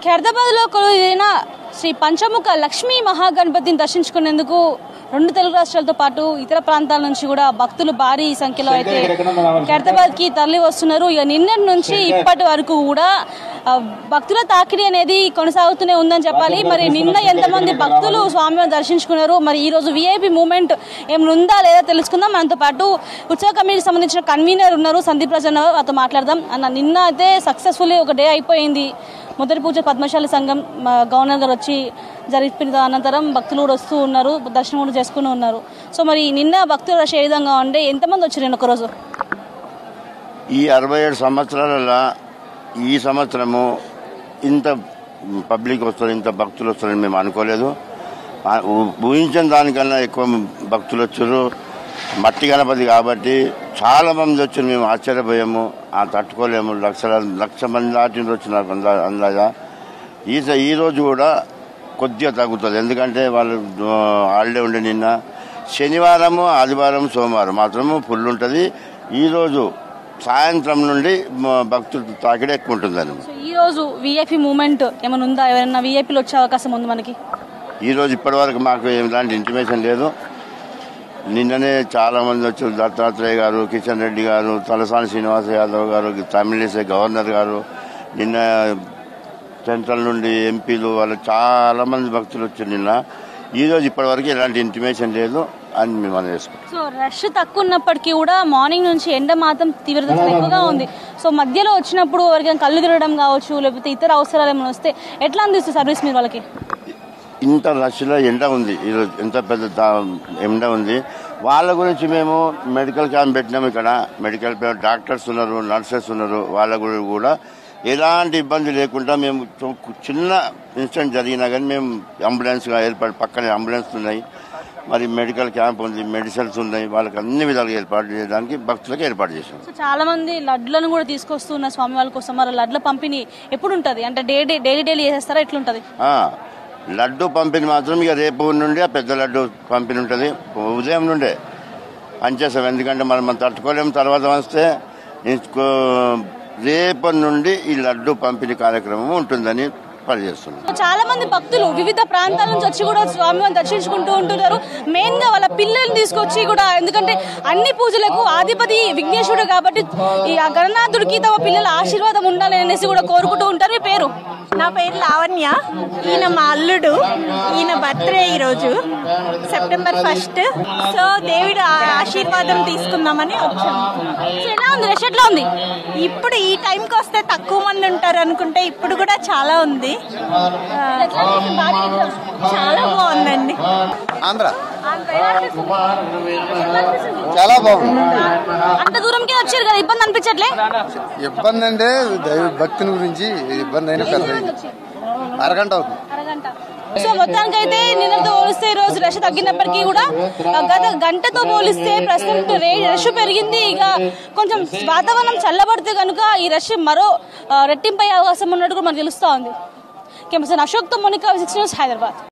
ఖైరదాబాద్ లో కొలువైన శ్రీ పంచముఖ లక్ష్మీ మహాగణపతిని దర్శించుకునేందుకు రెండు తెలుగు రాష్ట్రాలతో పాటు ఇతర ప్రాంతాల నుంచి కూడా భక్తులు భారీ సంఖ్యలో అయితే ఖైరదాబాద్ కి తరలి వస్తున్నారు ఇక నిన్నటి నుంచి ఇప్పటి వరకు కూడా ఆ, భక్తుల తాకిడి అనేది కొనసాగుతూనే ఉందని చెప్పాలి మరి నిన్న ఎంతమంది భక్తులు స్వామివారిని దర్శించుకున్నారు మరి ఈ రోజు విఐపి మూమెంట్ ఏమైనా ఉందా లేదా తెలుసుకుందాం మనతో పాటు ఉత్సవ కమిటీకి సంబంధించిన కన్వీనర్ ఉన్నారు సందీప్ రాజన్ వారితో మాట్లాడదాం అన్న నిన్న అయితే సక్సెస్ఫుల్లీ ఒక డే అయిపోయింది మొదటి పూజ పద్మశాలి సంఘం మా గవర్నర్ గారు వచ్చి జరిపిన అనంతరం భక్తులు కూడా వస్తూ ఉన్నారు దర్శనం కూడా చేసుకుని ఉన్నారు సో మరి నిన్న భక్తుల రష్ ఏ విధంగా ఉండే ఎంతమంది వచ్చారు నిన్న ఒకరోజు ఈ అరవై ఏడు సంవత్సరాలలో ఈ సంవత్సరము ఇంత పబ్లిక్ వస్తారు ఇంత భక్తులు వస్తారని మేము అనుకోలేదు ఆ, ఊ- ఊహించిన దానికన్నా ఎక్కువ భక్తులు వచ్చారు మట్టి గణపతి కాబట్టి చాలా మంది వచ్చారు మేము ఆశ్చర్యపోయాము ఆ తట్టుకోలేము లక్షల లక్ష మంది దాటిన వచ్చి నాకు అందా అందాజా ఈ స- ఈ రోజు కూడా కొద్దిగా తగ్గుతుంది ఎందుకంటే వాళ్ళు ఆ, హాలిడే ఉండే నిన్న శనివారము ఆదివారం సోమవారం మాత్రము ఫుల్ ఉంటుంది ఈరోజు సాయంత్రం నుండి మ- భక్తులు తాకిడి ఎక్కువ ఉంటుందని సో ఈ రోజు విఐపి మూమెంట్ ఏమైనా ఉందా ఎవరైనా విఐపీలు వచ్చే అవకాశం ఉంది మనకి ఈ రోజు ఇప్పటి వరకు మాకు ఎలాంటి ఇంటిమేషన్ లేదు నిన్ననే చాలా మంది వచ్చారు దత్తాత్రేయ గారు కిషన్ రెడ్డి గారు తలసాని శ్రీనివాస యాదవ్ గారు తమిళిసే గవర్నర్ గారు నిన్న సెంట్రల్ నుండి ఎంపీలు వాళ్ళు చాలా మంది భక్తులు వచ్చారు నిన్న ఈ రోజు ఇప్పటి వరకు ఎలాంటి ఇంటిమేషన్ లేదు అని మేము మనం చేసుకుంటాం సో రష్ తక్కువ ఉన్నప్పటికీ కూడా మార్నింగ్ నుంచి ఎండ మాత్రం తీవ్రత ఎక్కువగా ఉంది సో మధ్యలో వచ్చినప్పుడు ఎవరికైనా కళ్ళు తిరగడం కావచ్చు లేకపోతే ఇతర అవసరాలు ఏమైనా వస్తే ఎట్లా అందిస్తుంది సర్వీస్ మీరు వాళ్ళకి ఇంత రష్లో ఎండ ఉంది ఈరోజు ఎంత పెద్ద దా- ఎండ ఉంది వాళ్ళ గురించి మేము మెడికల్ క్యాంప్ పెట్టినాము ఇక్కడ మెడికల్ క్యాంప్ డాక్టర్స్ ఉన్నారు నర్సెస్ ఉన్నారు వాళ్ళ గురించి కూడా ఎలాంటి ఇబ్బంది లేకుండా మేము చు- చిన్న ఇన్సిడెంట్ జరిగినా కానీ మేము అంబులెన్స్గా ఏర్పాటు పక్కనే అంబులెన్స్ ఉన్నాయి మరి మెడికల్ క్యాంప్ ఉంది మెడిసిన్స్ ఉన్నాయి వాళ్ళకి అన్ని విధాలుగా ఏర్పాటు చేయడానికి భక్తులకు ఏర్పాటు చేసాం సో చాలా మంది లడ్లను కూడా తీసుకొస్తున్న స్వామి వాళ్ళ కోసం మరి లడ్ల పంపిణీ ఎప్పుడు ఉంటుంది అంటే డే డే డైలీ డైలీ చేసేస్తారా ఎట్లుంటది ఆ, లడ్డు పంపిణీ మాత్రం ఇక రేపు నుండి ఆ పెద్ద లడ్డు పంపిణీ ఉంటుంది ఉదయం నుండే పనిచేస్తాం ఎందుకంటే మనం మనం తట్టుకోలేము తర్వాత వస్తే ఇంకో రేపటి నుండి ఈ లడ్డు పంపిణీ కార్యక్రమం ఉంటుందని పనిచేస్తున్నాం సో చాలా మంది భక్తులు వివిధ ప్రాంతాల నుంచి వచ్చి కూడా స్వామివారిని దర్శించుకుంటూ ఉంటున్నారు మెయిన్ గా వాళ్ళ పిల్లల్ని తీసుకొచ్చి కూడా ఎందుకంటే అన్ని పూజలకు ఆధిపతి విఘ్నేశ్వరుడు కాబట్టి ఈ ఆ గణనాథుడికి తమ పిల్లల ఆశీర్వాదం ఉండాలి అనేసి కూడా కోరుకుంటూ ఉంటారు మీ పేరు నా పేరు లావణ్య ఈయన మా అల్లుడు ఈయన బర్త్డే ఈరోజు సెప్టెంబర్ ఫస్ట్ సో దేవుడు ఆ- ఆశీర్వాదం తీసుకుందామని వచ్చాం సో ఎలా ఉంది రష్ ఎట్లా ఉంది ఇప్పుడు ఈ టైంకి వస్తే తక్కువ మంది ఉంటారు అనుకుంటే ఇప్పుడు కూడా చాలా ఉంది ఆ, చాలా బాగుందండి ఆంధ్ర చాలా బాగుంది అంత దూరంకే వచ్చారు కదా ఇబ్బంది అనిపించట్లే ఇబ్బంది అంటే దైవ భక్తిని గురించి ఇబ్బంది అయినా పెద్ద అరగంట అవుతుంది అరగంట సో మొత్తానికి అయితే నిన్నతో పోలిస్తే ఈ రోజు రష్ తగ్గినప్పటికీ కూడా ఆ, గత గంటతో పోలిస్తే ప్రస్తుతం రే రష్ పెరిగింది ఇక కొంచెం వాతావరణం చల్లబడితే కనుక ఈ రష్ మరో ఆ, రెట్టింపై అవకాశం ఉన్నట్టు కూడా మనకు తెలుస్తూ ఉంది కెమెరా అశోక్తో మోనికా సిక్స్ న్యూస్ హైదరాబాద్